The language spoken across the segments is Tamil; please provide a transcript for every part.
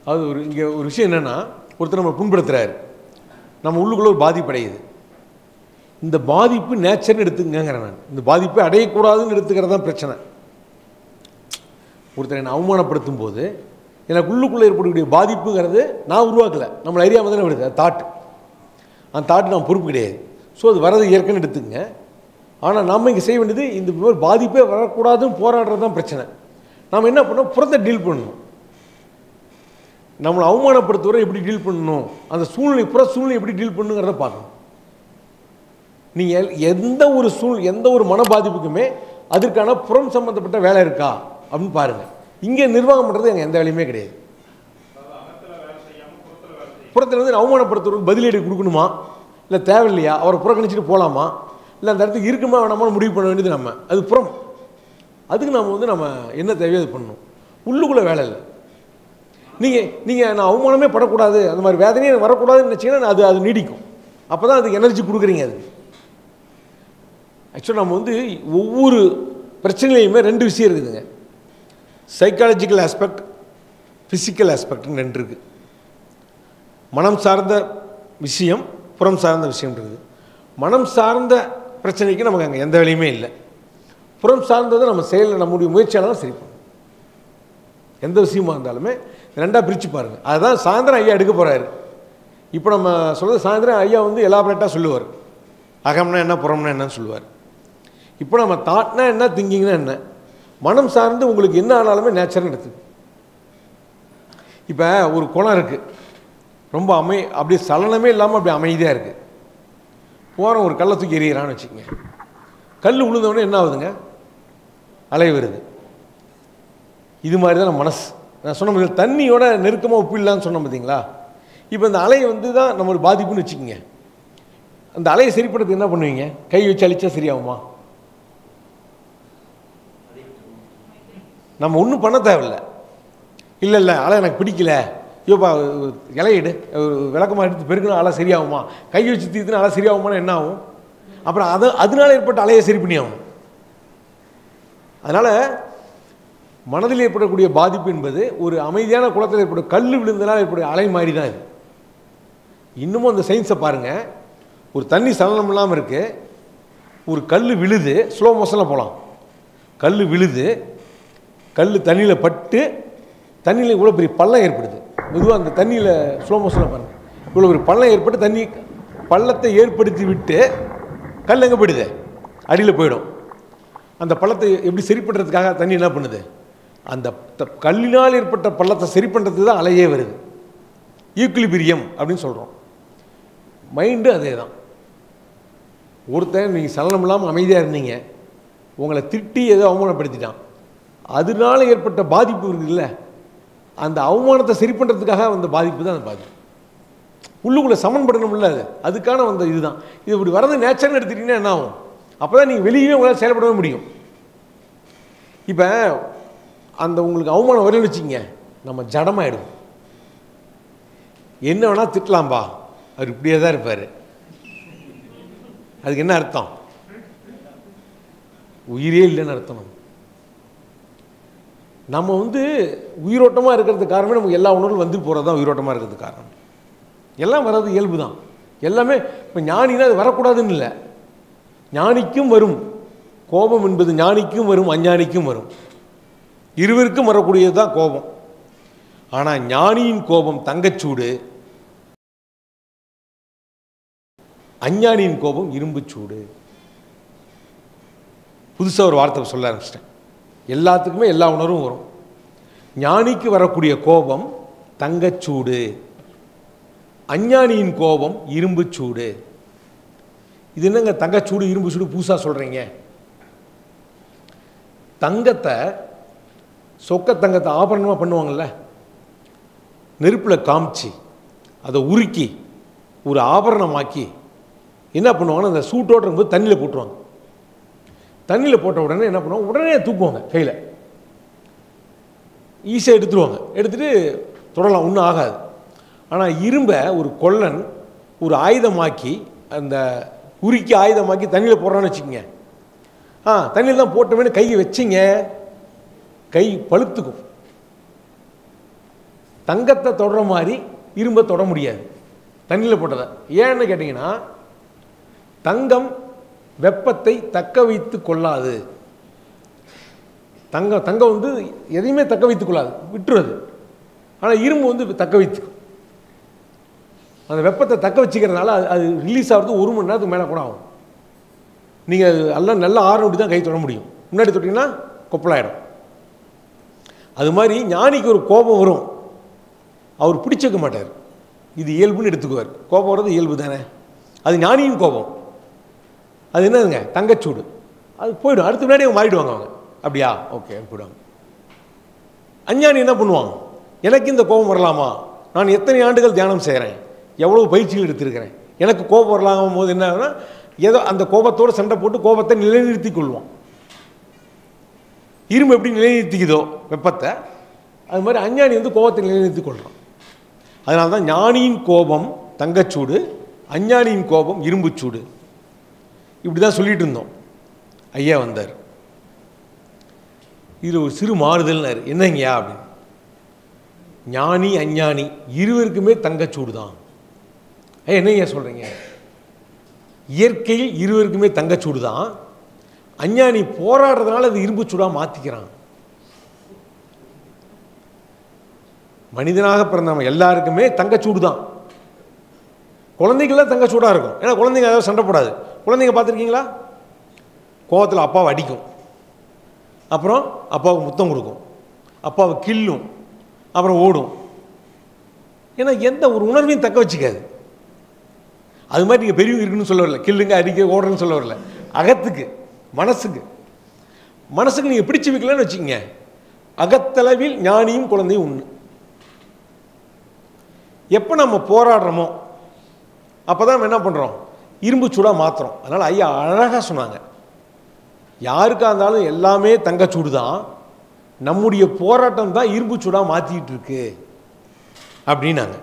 அது ஒரு இங்கே ஒரு விஷயம் என்னென்னா ஒருத்தர் நம்ம புண்படுத்துறாரு நம்ம உள்ளுக்குள்ள ஒரு பாதிப்பு அடையுது இந்த பாதிப்பு நேச்சர்னு எடுத்துக்கங்கிறேன் நான் இந்த பாதிப்பை அடையக்கூடாதுன்னு எடுத்துக்கிறது தான் பிரச்சனை ஒருத்தரை என்னை அவமானப்படுத்தும் போது எனக்கு உள்ளுக்குள்ளே ஏற்படக்கூடிய பாதிப்புங்கிறது நான் உருவாக்கலை நம்மளை அறியாமல் தானே வருது தாட் அந்த தாட்டு நான் பொறுப்பு கிடையாது ஸோ அது வரது இயற்கைன்னு எடுத்துக்கங்க ஆனால் நம்ம இங்கே செய்ய வேண்டியது இந்த மாதிரி பாதிப்பே வரக்கூடாதுன்னு போராடுறது தான் பிரச்சனை நாம் என்ன பண்ணோம் புறத்தை டீல் பண்ணணும் நம்மளை அவமானப்படுத்துவரை எப்படி டீல் பண்ணணும் அந்த சூழ்நிலை புற சூழ்நிலை எப்படி டீல் பண்ணுங்கிறத பார்க்கணும் நீங்கள் எந்த ஒரு சூழ் எந்த ஒரு மன பாதிப்புக்குமே அதற்கான புறம் சம்மந்தப்பட்ட வேலை இருக்கா அப்படின்னு பாருங்கள் இங்கே நிர்வாகம் பண்ணுறது எங்கள் எந்த வேலையுமே கிடையாது புறத்தில் வந்து அவமானப்படுத்துறதுக்கு பதிலடி கொடுக்கணுமா இல்லை தேவையில்லையா அவரை புறக்கணிச்சிட்டு போகலாமா இல்லை அந்த இடத்துக்கு இருக்குமா வேணாமான்னு முடிவு பண்ண வேண்டியது நம்ம அது புறம் அதுக்கு நம்ம வந்து நம்ம என்ன தேவையோ அது பண்ணணும் உள்ளுக்குள்ளே வேலை இல்லை நீங்கள் நீங்கள் நான் அவமானமே படக்கூடாது அந்த மாதிரி வேதனையே எனக்கு வரக்கூடாதுன்னு நினச்சிங்கன்னா அது அது நீடிக்கும் அப்போ தான் அதுக்கு எனர்ஜி கொடுக்குறீங்க அது ஆக்சுவலாக நம்ம வந்து ஒவ்வொரு பிரச்சனையிலையுமே ரெண்டு விஷயம் இருக்குதுங்க சைக்காலஜிக்கல் ஆஸ்பெக்ட் ஃபிசிக்கல் ஆஸ்பெக்ட்னு ரெண்டு இருக்குது மனம் சார்ந்த விஷயம் புறம் சார்ந்த விஷயம் இருக்குது மனம் சார்ந்த பிரச்சனைக்கு நமக்கு அங்கே எந்த வேலையுமே இல்லை புறம் சார்ந்ததை நம்ம செயலில் நம்முடைய முயற்சியால் தான் சரி பண்ணணும் எந்த விஷயமா இருந்தாலுமே ரெண்டாக பிரித்து பாருங்கள் அதுதான் சாயந்தரம் ஐயா எடுக்க போகிறாரு இப்போ நம்ம சொல்கிறது சாயந்தரம் ஐயா வந்து எலாபரேட்டாக சொல்லுவார் அகம்னா என்ன புறம்னா என்னன்னு சொல்லுவார் இப்போ நம்ம தாட்னா என்ன திங்கிங்னா என்ன மனம் சார்ந்து உங்களுக்கு என்ன ஆனாலுமே நேச்சர்னு எடுத்து இப்போ ஒரு குளம் இருக்குது ரொம்ப அமை அப்படியே சலனமே இல்லாமல் அப்படி அமைதியாக இருக்குது போகிறோம் ஒரு கல்லை தூக்கி எறிகிறான்னு வச்சுக்கோங்க கல் விழுந்தவொடனே என்ன ஆகுதுங்க அலை வருது இது மாதிரி தான் நம்ம மனசு நான் சொன்ன மாதிரி தண்ணியோட நெருக்கமாக ஒப்பிடலான்னு சொன்னேன் பார்த்தீங்களா இப்போ இந்த அலை வந்து தான் நம்மளுக்கு பாதிப்புன்னு வச்சுக்கோங்க அந்த அலையை சரிப்படுறதுக்கு என்ன பண்ணுவீங்க கை வச்சு அழிச்சா சரியாகுமா நம்ம ஒன்றும் பண்ண தேவையில்ல இல்லை இல்லை அலை எனக்கு பிடிக்கல ஐயோப்பா இலையிடு ஒரு விளக்கமாக எடுத்து பெருக்கணும் அலை சரியாகுமா கை வச்சு தீர்த்துனா அலை சரியாகுமான்னு என்ன ஆகும் அப்புறம் அது அதனால ஏற்பட்ட அலையை சரி பண்ணி ஆகும் அதனால் மனதில் ஏற்படக்கூடிய பாதிப்பு என்பது ஒரு அமைதியான குளத்தில் ஏற்படும் கல் விழுந்தனால் ஏற்படும் அலை மாதிரி தான் இது இன்னமும் அந்த சயின்ஸை பாருங்கள் ஒரு தண்ணி சலனம் இல்லாமல் இருக்குது ஒரு கல் விழுது ஸ்லோ மோஷனில் போகலாம் கல் விழுது கல் தண்ணியில் பட்டு தண்ணியில் இவ்வளோ பெரிய பள்ளம் ஏற்படுது பொதுவாக அந்த தண்ணியில் ஸ்லோ மோஷனில் பாருங்கள் இவ்வளோ பெரிய பள்ளம் ஏற்பட்டு தண்ணி பள்ளத்தை ஏற்படுத்தி விட்டு கல் எங்கே போயிடுது அடியில் போயிடும் அந்த பள்ளத்தை எப்படி சரி பண்ணுறதுக்காக தண்ணி என்ன பண்ணுது அந்த த- கல்லினால் ஏற்பட்ட பள்ளத்தை சரி பண்ணுறதுக்கு தான் அலையே வருது ஈக்குலிபிரியம் அப்படின்னு சொல்கிறோம் மைண்டு அதே தான் ஒருத்தன் நீங்கள் சலனம் இல்லாமல் அமைதியாக இருந்தீங்க உங்களை திட்டி ஏதோ அவமானப்படுத்திட்டான் அதனால ஏற்பட்ட பாதிப்பு இருக்குல்ல அந்த அவமானத்தை சரி பண்ணுறதுக்காக வந்த பாதிப்பு தான் அந்த பாதிப்பு உள்ளுக்குள்ளே சமன்படணும்ல அது அதுக்கான வந்த இதுதான் இது இப்படி வரது நேச்சர்னு எடுத்துக்கிட்டிங்கன்னா என்ன ஆகும் அப்போ தான் நீங்கள் வெளியே உங்களால் செயல்படவே முடியும் இப்போ அந்த உங்களுக்கு அவமானம் வரலன்னு வச்சுங்க நம்ம ஜடமாயிடும் என்ன வேணால் திட்டலாம்பா அவர் இப்படியே தான் இருப்பார் அதுக்கு என்ன அர்த்தம் உயிரே இல்லைன்னு அர்த்தம் நம்ம. நம்ம வந்து உயிரோட்டமாக இருக்கிறதுக்கு காரணமே நமக்கு எல்லா உணர்வும் வந்து போகிறது தான் உயிரோட்டமாக இருக்கிறதுக்கு காரணம் எல்லாம் வர்றது இயல்பு தான் எல்லாமே இப்போ ஞானினா அது வரக்கூடாதுன்னு இல்லை ஞானிக்கும் வரும் கோபம் என்பது ஞானிக்கும் வரும் அஞ்ஞானிக்கும் வரும் இருவருக்கும் வரக்கூடியது தான் கோபம் ஆனால் ஞானியின் கோபம் தங்கச்சூடு அஞ்ஞானியின் கோபம் இரும்புச்சூடு புதுசாக ஒரு வார்த்தை சொல்ல ஆரம்பிச்சிட்டேன் எல்லாத்துக்குமே எல்லா உணர்வும் வரும் ஞானிக்கு வரக்கூடிய கோபம் தங்கச்சூடு அஞ்ஞானியின் கோபம் இரும்புச்சூடு இது என்னங்க தங்கச்சூடு இரும்பு சூடு புதுசாக சொல்கிறீங்க தங்கத்தை சொக்க தங்கத்தை ஆபரணமாக பண்ணுவாங்கள்ல நெருப்பில் காமிச்சு அதை உருக்கி ஒரு ஆபரணமாக்கி என்ன பண்ணுவாங்கன்னா அந்த சூட்டோடு இருக்கும்போது தண்ணியில் போட்டுருவாங்க தண்ணியில் போட்ட உடனே என்ன பண்ணுவாங்க உடனே தூக்குவாங்க கையில் ஈஸியாக எடுத்துருவாங்க எடுத்துகிட்டு தொடலாம் ஒன்றும் ஆகாது ஆனால் இரும்பை ஒரு கொல்லன் ஒரு ஆயுதமாக்கி அந்த உருக்கி ஆயுதமாக்கி தண்ணியில் போடுறான்னு வச்சுக்கோங்க ஆ தண்ணியில் தான் போட்டோமேனு கையை வச்சிங்க கை பழுத்துக்கும் தங்கத்தை தொடர மாதிரி இரும்பை தொட முடியாது தண்ணியில் போட்டதை ஏன்னு கேட்டிங்கன்னா தங்கம் வெப்பத்தை தக்க வைத்து கொள்ளாது தங்கம் தங்கம் வந்து எதையுமே தக்க வைத்துக் கொள்ளாது விட்டுறது ஆனால் இரும்பு வந்து தக்க வைத்துக்கும் அந்த வெப்பத்தை தக்க வச்சுக்கிறதுனால அது அது ரிலீஸ் ஆகிறது ஒரு மணி நேரத்துக்கு மேலே கூட ஆகும் நீங்கள் எல்லாம் நல்ல ஆறு தான் கை தொட முடியும் முன்னாடி தொட்டிங்கன்னா கொப்பலாயிடும் அது மாதிரி ஞானிக்கு ஒரு கோபம் வரும் அவர் பிடிச்சிக்க மாட்டார் இது இயல்புன்னு எடுத்துக்குவார் கோபம் வர்றது இயல்பு தானே அது ஞானியின் கோபம் அது என்னதுங்க தங்கச்சூடு அது போயிடும் அடுத்த முன்னாடி அவங்க மாறிடுவாங்க அவங்க அப்படியா ஓகே போயிடுவாங்க அஞ்ஞானி என்ன பண்ணுவான் எனக்கு இந்த கோபம் வரலாமா நான் எத்தனை ஆண்டுகள் தியானம் செய்கிறேன் எவ்வளோ பயிற்சிகள் எடுத்திருக்கிறேன் எனக்கு கோபம் வரலாம் போது என்ன ஆகும்னா, ஏதோ அந்த கோபத்தோடு சண்டை போட்டு கோபத்தை நிலைநிறுத்திக் கொள்வான் இரும்பு எப்படி நிலைநிறுத்திக்குதோ வெப்பத்தை அது மாதிரி அஞ்ஞானி வந்து கோபத்தை நிலைநிறுத்திக் கொள்கிறான் அதனால தான் ஞானியின் கோபம் தங்கச்சூடு அஞ்ஞானியின் கோபம் இரும்புச்சூடு இப்படி தான் சொல்லிட்டு இருந்தோம் ஐயா வந்தார் இதில் ஒரு சிறு மாறுதல்னாரு என்னங்கய்யா அப்படின்னு ஞானி அஞ்ஞானி இருவருக்குமே தங்கச்சூடு தான் ஐயா என்னய்யா சொல்கிறீங்க இயற்கையில் இருவருக்குமே தங்கச்சூடு தான் அஞ்ஞானி போராடுறதுனால அது இரும்பு சூடாக மாற்றிக்கிறான் மனிதனாக பிறந்த நம்ம எல்லாருக்குமே தங்கச்சூடு தான் குழந்தைகள்லாம் தங்கச்சூடாக இருக்கும் ஏன்னா குழந்தைங்க அதாவது சண்டை போடாது குழந்தைங்க பார்த்துருக்கீங்களா கோவத்தில் அப்பாவை அடிக்கும் அப்புறம் அப்பாவுக்கு முத்தம் கொடுக்கும் அப்பாவை கில்லும் அப்புறம் ஓடும் ஏன்னா எந்த ஒரு உணர்வையும் தக்க வச்சுக்காது அது மாதிரி நீங்கள் பெரியவங்க இருக்குன்னு சொல்ல வரல கில்லுங்க அடிக்க ஓடுறேன்னு சொல்ல வரல அகத்துக்கு மனசுக்கு மனசுக்கு நீங்கள் பிடிச்சு வைக்கலன்னு வச்சுக்கோங்க அகத்தளவில் ஞானியும் குழந்தையும் ஒன்று எப்போ நம்ம போராடுறோமோ அப்போ தான் நம்ம என்ன பண்ணுறோம் இரும்பு சூடாக மாற்றுறோம் அதனால் ஐயா அழகாக சொன்னாங்க யாருக்காக இருந்தாலும் எல்லாமே தங்கச்சூடு தான் நம்முடைய போராட்டம் தான் இரும்பு சூடாக மாற்றிக்கிட்டு இருக்கு அப்படின்னாங்க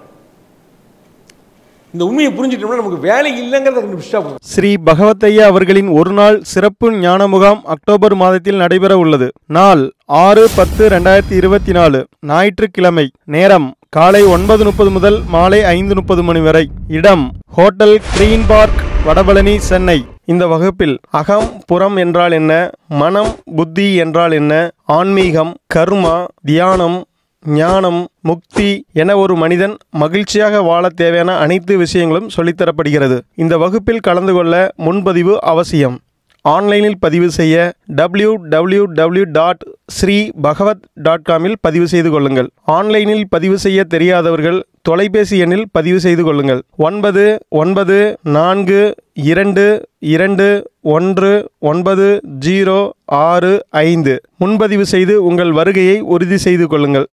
இந்த உண்மையை புரிஞ்சுட்டோம்னா நமக்கு வேலை இல்லைங்கிறத கண்டுபிடிச்சா போதும் ஸ்ரீ பகவத்தையா அவர்களின் ஒரு நாள் சிறப்பு ஞான முகாம் அக்டோபர் மாதத்தில் நடைபெற உள்ளது நாள் ஆறு பத்து ரெண்டாயிரத்தி இருபத்தி நாலு ஞாயிற்றுக்கிழமை நேரம் காலை ஒன்பது முப்பது முதல் மாலை ஐந்து முப்பது மணி வரை இடம் hotel green park Vadapalani Chennai இந்த வகுப்பில் அகம் புறம் என்றால் என்ன மனம் புத்தி என்றால் என்ன ஆன்மீகம் கர்மா தியானம் ஞானம் முக்தி என ஒரு மனிதன் மகிழ்ச்சியாக வாழ தேவையான அனைத்து விஷயங்களும் சொல்லித்தரப்படுகிறது இந்த வகுப்பில் கலந்து கொள்ள முன்பதிவு அவசியம் ஆன்லைனில் பதிவு செய்ய W W W dot Sri Bhagavad dot காமில் பதிவு செய்து கொள்ளுங்கள் ஆன்லைனில் பதிவு செய்ய தெரியாதவர்கள் தொலைபேசி எண்ணில் பதிவு செய்து கொள்ளுங்கள் ஒன்பது ஒன்பது நான்கு இரண்டு இரண்டு ஒன்று ஒன்பது ஜீரோ ஆறு ஐந்து முன்பதிவு செய்து உங்கள் வருகையை உறுதி செய்து கொள்ளுங்கள்